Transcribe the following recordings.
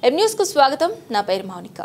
M news కు స్వాగతం నా పేరు మౌనిక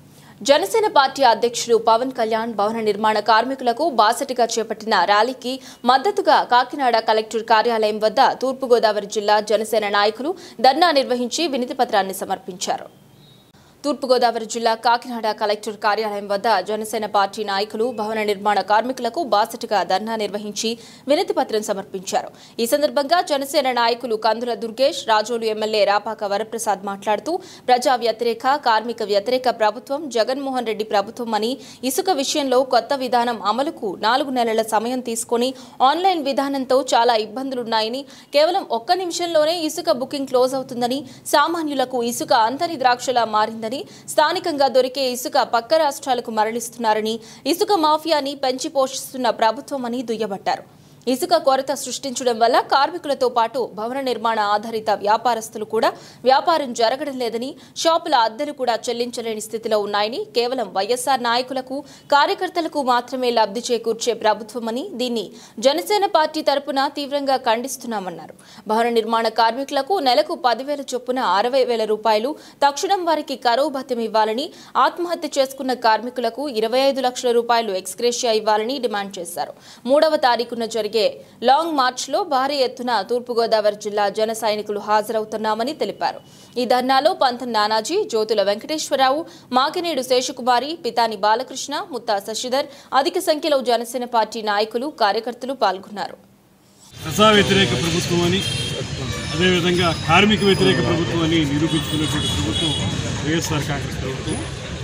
జనసేన పార్టీ అధ్యక్షుడు పవన్ కళ్యాణ్ భవన నిర్మాణ కార్మికులకు బాసటిగా చేపట్టిన ర్యాలీకి మద్దతుగా కాకినాడ కలెక్టర్ కార్యాలయం వద్ద తూర్పుగోదావరి జిల్లా జనసేన నాయకులు ధర్నా నిర్వహించి వినతి పత్రాన్ని సమర్పించారు తూర్పుగోదావరి జిల్లా కాకినాడ కలెక్టర్ కార్యాలయం వద్ద జనసేన పార్టీ నాయకులు భవన నిర్మాణ కార్మికులకు బాసటగా ధర్నా నిర్వహించి వినతి పత్రం సమర్పించారు ఈ సందర్భంగా జనసేన నాయకులు కందుల దుర్గేష్ రాజోలు ఎమ్మెల్యే రాపాక వరప్రసాద్ మాట్లాడుతూ ప్రజా వ్యతిరేక కార్మిక వ్యతిరేక ప్రభుత్వం జగన్మోహన్ రెడ్డి ప్రభుత్వం అని ఇసుక విషయంలో కొత్త విధానం అమలుకు నాలుగు నెలల సమయం తీసుకొని ఆన్లైన్ విధానంతో చాలా ఇబ్బందులున్నాయని కేవలం ఒక్క నిమిషంలోనే ఇసుక బుకింగ్ క్లోజ్ అవుతుందని సామాన్యులకు ఇసుక అంతని ద్రాక్షలా మారిందని స్థానికంగా దొరికే ఇసుక పక్క రాష్ట్రాలకు మరలిస్తున్నారని ఇసుక మాఫియాని పెంచి పోషిస్తున్న ప్రభుత్వం అని దుయ్యబట్టారు ఇసుక కొరత సృష్టించడం వల్ల కార్మికులతో పాటు భవన నిర్మాణ ఆధారిత వ్యాపారస్తులు కూడా వ్యాపారం జరగడం లేదని షాపుల అద్దెలు కూడా చెల్లించలేని స్థితిలో ఉన్నాయని కేవలం వైఎస్ఆర్ నాయకులకు కార్యకర్తలకు మాత్రమే లబ్ధి చేకూర్చే ప్రభుత్వమని దీన్ని జనసేన పార్టీ తరపున తీవ్రంగా ఖండిస్తున్నామన్నారు భవన నిర్మాణ కార్మికులకు నెలకు పదివేల చొప్పున అరవై వేల రూపాయలు తక్షణం వారికి కరువు భత్యం ఇవ్వాలని ఆత్మహత్య చేసుకున్న కార్మికులకు ఇరవై ఐదు లక్షల రూపాయలు ఎక్స్గ్రేషియా ఇవ్వాలని డిమాండ్ చేశారు మూడవ తారీఖున జరిగే లాంగ్ మార్చ్ లో భారీ ఎత్తున తూర్పుగోదావరి జిల్లా జన సైనికులు హాజరవుతున్నామని తెలిపారు ఈ ధర్నాలో పంతం నానాజీ జ్యోతుల వెంకటేశ్వరరావు మాకినేడు శేషకుమారి పితాని బాలకృష్ణ ముత్తా శశిధర్ అధిక సంఖ్యలో జనసేన పార్టీ నాయకులు కార్యకర్తలు పాల్గొన్నారు ప్రజా వ్యతిరేక ప్రభుత్వం అని అదేవిధంగా కార్మిక వ్యతిరేక ప్రభుత్వం అని నిరూపించుకున్నటువంటి ప్రభుత్వం వైఎస్ఆర్ కాంగ్రెస్ ప్రభుత్వం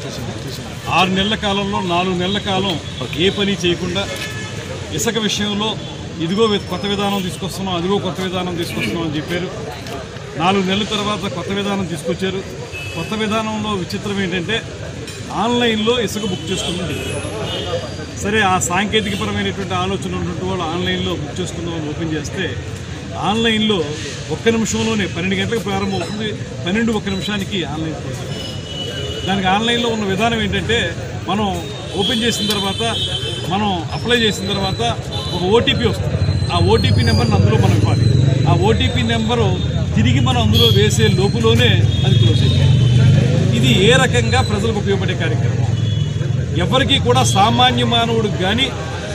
ఆరు నెలల కాలంలో నాలుగు నెలల కాలం ఏ పని చేయకుండా ఇసుక విషయంలో ఇదిగో వి- కొత్త విధానం తీసుకొస్తున్నాం అదిగో కొత్త విధానం తీసుకొస్తున్నాం అని చెప్పారు నాలుగు నెలల తర్వాత కొత్త విధానం తీసుకొచ్చారు కొత్త విధానంలో విచిత్రం ఏంటంటే ఆన్లైన్లో ఇసుక బుక్ చేసుకుంది సరే ఆ సాంకేతికపరమైనటువంటి ఆలోచన ఉన్నటువంటి వాళ్ళు ఆన్లైన్లో బుక్ చేసుకుందామని ఓపెన్ చేస్తే ఆన్లైన్లో ఒక్క నిమిషంలోనే పన్నెండు గంటలకు ప్రారంభం అవుతుంది పన్నెండు ఒక్క నిమిషానికి ఆన్లైన్ క్లోజ్ అవుతుంది. దానికి ఆన్లైన్లో ఉన్న విధానం ఏంటంటే మనం ఓపెన్ చేసిన తర్వాత మనం అప్లై చేసిన తర్వాత ఒక ఓటీపీ వస్తుంది ఆ ఓటీపీ నెంబర్ని అందులో మనం ఇవ్వాలి ఆ ఓటీపీ నెంబరు తిరిగి మనం అందులో వేసే లోపులోనే అది క్లోజ్ అయిపోయింది ఇది ఏ రకంగా ప్రజలకు ఉపయోగపడే కార్యక్రమం ఎవరికీ కూడా సామాన్య మానవుడికి కానీ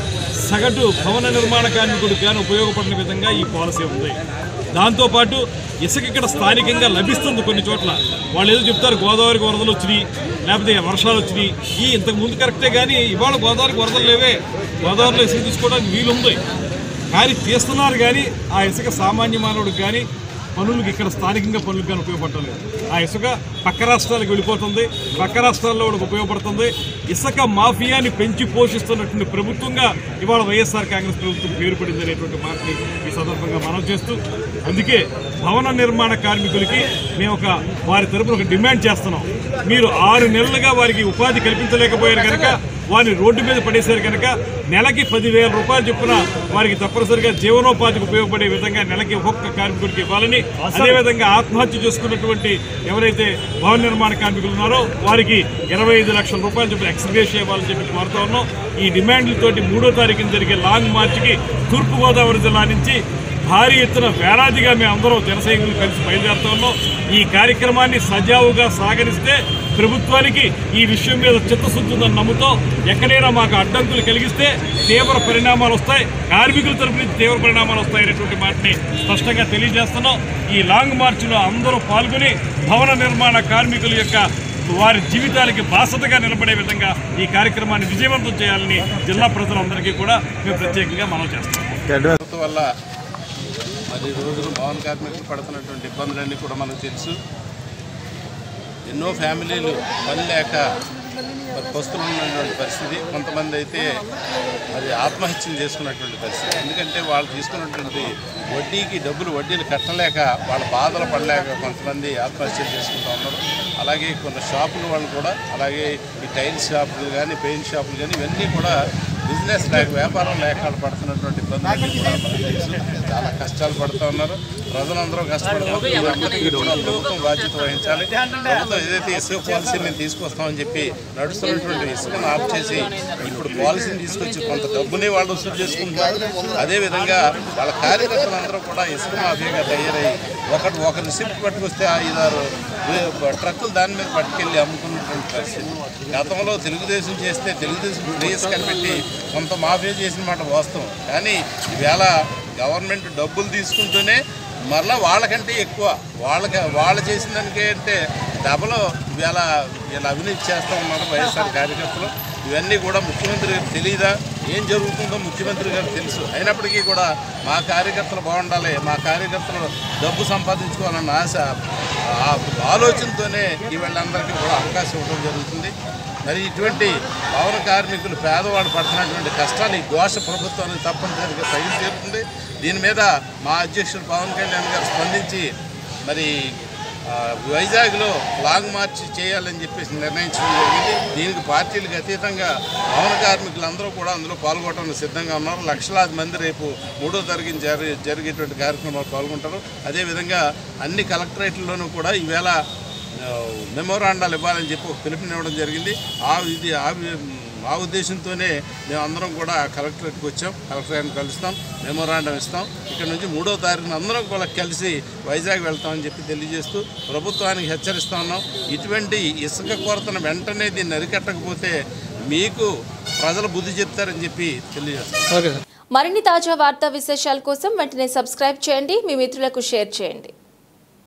సగటు భవన నిర్మాణ కార్మికుడికి కానీ ఉపయోగపడిన విధంగా ఈ పాలసీ ఉంది దాంతోపాటు ఇసుక ఇక్కడ స్థానికంగా లభిస్తుంది కొన్ని చోట్ల వాళ్ళు ఏదో చెప్తారు గోదావరికి వరదలు వచ్చినాయి లేకపోతే వర్షాలు వచ్చినాయి ఈ ఇంతకు ముందు కరెక్టే కానీ ఇవాళ గోదావరికి వరదలు లేవే గోదావరిలో ఇసుక తీసుకోవడానికి వీలుంది కానీ తీస్తున్నారు కానీ ఆ ఇసుక సామాన్య మానవుడికి కానీ పనులకు ఇక్కడ స్థానికంగా పనులకు కానీ ఉపయోగపడటం లేదు ఆ ఇసుక పక్క రాష్ట్రాలకు వెళ్ళిపోతుంది పక్క రాష్ట్రాల్లో కూడా ఉపయోగపడుతుంది ఇసుక మాఫియాని పెంచి పోషిస్తున్నటువంటి ప్రభుత్వంగా ఇవాళ వైఎస్ఆర్ కాంగ్రెస్ ప్రభుత్వం పేరు పడింది అనేటువంటి మాటని ఈ సందర్భంగా మనం చేస్తూ అందుకే భవన నిర్మాణ కార్మికులకి మేము ఒక వారి తరపున ఒక డిమాండ్ చేస్తున్నాం మీరు ఆరు నెలలుగా వారికి ఉపాధి కల్పించలేకపోయారు కనుక వారిని రోడ్డు మీద పడేశారు కనుక నెలకి పదివేల రూపాయలు చొప్పున వారికి తప్పనిసరిగా జీవనోపాధికి ఉపయోగపడే విధంగా నెలకి ఒక్కొక్క కార్మికుడికి ఇవ్వాలని అదేవిధంగా ఆత్మహత్య చేసుకున్నటువంటి ఎవరైతే భవన నిర్మాణ కార్మికులు ఉన్నారో వారికి ఇరవై ఐదు లక్షల రూపాయలు చొప్పున ఎక్స్గ్రేషియా ఇవ్వాలని చెప్పి కోరుతా ఉన్నాం ఈ డిమాండ్లతోటి మూడో తారీఖున జరిగే లాంగ్ మార్చ్కి తూర్పుగోదావరి జిల్లా నుంచి భారీ ఎత్తున వేలాదిగా మేము అందరం జనసైనికులు కలిసి బయలుదేరుతా ఉన్నాం ఈ కార్యక్రమాన్ని సజావుగా సాగరిస్తే ప్రభుత్వానికి ఈ విషయం మీద చిత్తశుద్ధి ఉందని నమ్ముతూ ఎక్కడైనా మాకు అడ్డంకులు కలిగిస్తే తీవ్ర పరిణామాలు వస్తాయి కార్మికుల తరపు నుంచి తీవ్ర పరిణామాలు వస్తాయనేటువంటి మాటని స్పష్టంగా తెలియజేస్తున్నాం ఈ లాంగ్ మార్చ్లో అందరూ పాల్గొని భవన నిర్మాణ కార్మికుల యొక్క వారి జీవితాలకి బాసతగా నిలబడే విధంగా ఈ కార్యక్రమాన్ని విజయవంతం చేయాలని జిల్లా ప్రజలందరికీ కూడా మేము ప్రత్యేకంగా మనం చేస్తాం ప్రభుత్వం వల్ల మరి రోజులు భవన కార్మికులు పడుతున్నటువంటి ఇబ్బందులన్నీ కూడా మనకు తెలుసు ఎన్నో ఫ్యామిలీలు పని లేక మరి పస్తులు ఉన్నటువంటి పరిస్థితి కొంతమంది అయితే మరి ఆత్మహత్యలు చేసుకున్నటువంటి పరిస్థితి ఎందుకంటే వాళ్ళు తీసుకున్నటువంటి వడ్డీకి డబ్బులు వడ్డీలు కట్టలేక వాళ్ళ బాధలు పడలేక కొంతమంది ఆత్మహత్యలు చేసుకుంటూ ఉన్నారు అలాగే కొన్ని షాపుల వాళ్ళు కూడా అలాగే ఈ టైల్ షాపులు కానీ పెయింట్ షాపులు కానీ ఇవన్నీ కూడా బిజినెస్ లేక వ్యాపారం లేక వాళ్ళు పడుతున్నటువంటి ఇబ్బందులు కూడా మనకు తెలుసు చాలా కష్టాలు పడుతూ ఉన్నారు ప్రజలందరూ కష్టపడుతున్నారు అందరికీ కూడా ప్రభుత్వం బాధ్యత వహించాలి ప్రభుత్వం ఏదైతే ఇసుక పాలసీని తీసుకొస్తామని చెప్పి నడుస్తున్నటువంటి ఇసుకను ఆఫ్ చేసి ఇప్పుడు పాలసీని తీసుకొచ్చి కొంత డబ్బుని వాళ్ళు వసూలు చేసుకుంటున్నారు అదేవిధంగా వాళ్ళ కార్యకర్తలందరూ కూడా ఇసుక మాఫియాగా తయారై ఒకటి ఒక రిసిప్ట్ పట్టుకొస్తే ఐదారు వే- ట్రక్కులు దాని మీద పట్టుకెళ్ళి అమ్ముకున్నటువంటి పరిస్థితి గతంలో తెలుగుదేశం చేస్తే తెలుగుదేశం ప్లేస్ కనిపెట్టి కొంత మాఫియా చేసిన మాట వాస్తవం కానీ ఈవేళ గవర్నమెంట్ డబ్బులు తీసుకుంటూనే మరలా వాళ్ళకంటే ఎక్కువ వాళ్ళకి వాళ్ళు చేసిన దానికంటే డబల్ ఇవాళ వీళ్ళ అవినీతి చేస్తూ ఉన్నారు వైఎస్ఆర్ కార్యకర్తలు ఇవన్నీ కూడా ముఖ్యమంత్రి గారికి తెలియదా ఏం జరుగుతుందో ముఖ్యమంత్రి గారికి తెలుసు అయినప్పటికీ కూడా మా కార్యకర్తలు బాగుండాలి మా కార్యకర్తలు డబ్బు సంపాదించుకోవాలన్న ఆశ ఆ ఆలోచనతోనే ఈ వీళ్ళందరికీ కూడా అవకాశం ఇవ్వడం జరుగుతుంది మరి ఇటువంటి పౌర కార్మికులు పేదవాడు పడుతున్నటువంటి కష్టాలు ఈ ఘోష ప్రభుత్వానికి తప్పనిసరిగా తగిలి తీరుతుంది దీని మీద మా అధ్యక్షుడు పవన్ కళ్యాణ్ గారు స్పందించి మరి ఆ, వైజాగ్లో లాంగ్ మార్చ్ చేయాలని చెప్పేసి నిర్ణయించడం జరిగింది దీనికి పార్టీలకు అతీతంగా భవన కార్మికులందరూ కూడా అందులో పాల్గొనడానికి సిద్ధంగా ఉన్నారు లక్షలాది మంది రేపు మూడో తరగతి జరి జరిగేటువంటి కార్యక్రమాలు పాల్గొంటారు అదేవిధంగా అన్ని కలెక్టరేట్లలోనూ కూడా ఈవేళ ఆ, మెమోరాండాలు ఇవ్వాలని చెప్పి ఒక పిలుపునివ్వడం జరిగింది ఆ ఇది ఆ వి- ఆ ఉద్దేశంతోనే మేము అందరం కూడా కలెక్టరేట్కి వచ్చాం కలెక్టర్ గారిని కలుస్తాం మెమోరాండం ఇస్తాం ఇక్కడ నుంచి మూడో తారీఖున అందరం కూడా కలిసి వైజాగ్ వెళ్తామని చెప్పి తెలియజేస్తూ ప్రభుత్వానికి హెచ్చరిస్తా ఉన్నాం ఇటువంటి ఇసుక కొరతను వెంటనే దీన్ని అరికట్టకపోతే మీకు ప్రజలు బుద్ధి చెప్తారని చెప్పి తెలియజేస్తాం మరిన్ని తాజా వార్తా విశేషాల కోసం వెంటనే సబ్స్క్రైబ్ చేయండి మీ మిత్రులకు షేర్ చేయండి